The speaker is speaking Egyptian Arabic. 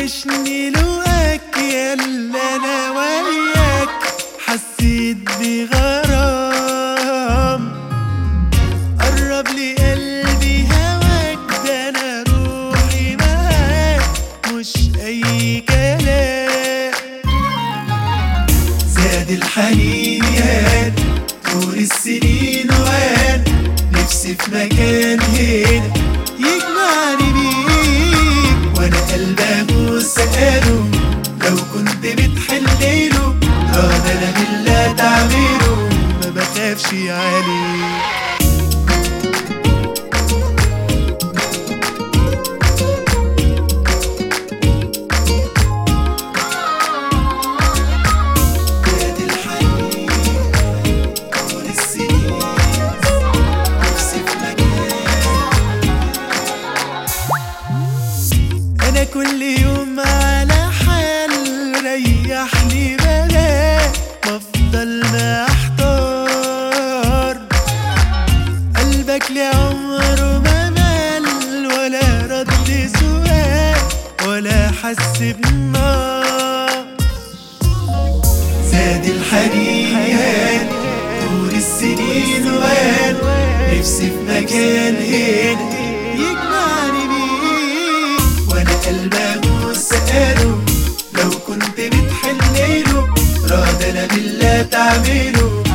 وحشني لقاك يلا انا وياك حسيت بغرام قرب لي قلبي هواك ده انا روحي معاك مش اي كلام زاد الحنين يان طول السنين وان نفسي في مكان هنا يجمعني بيك وانا قلبي ابوس قاله لو كنت بتحلله اه ده انا بالله تعمله ما بخافش عليك زاد الحنين طول السنين نفسي في مكان انا كل يوم على حال ريحني بلاك بفضل محتار قلبك لعمره ما مال ولا رد سؤال ولا حس بنار زاد الحنين طول السنين وان نفسي في مكان هنا يجمعني بيك وانا قلبي ابوس قاله لو كنت بتحنله راضي انا بالله تعمله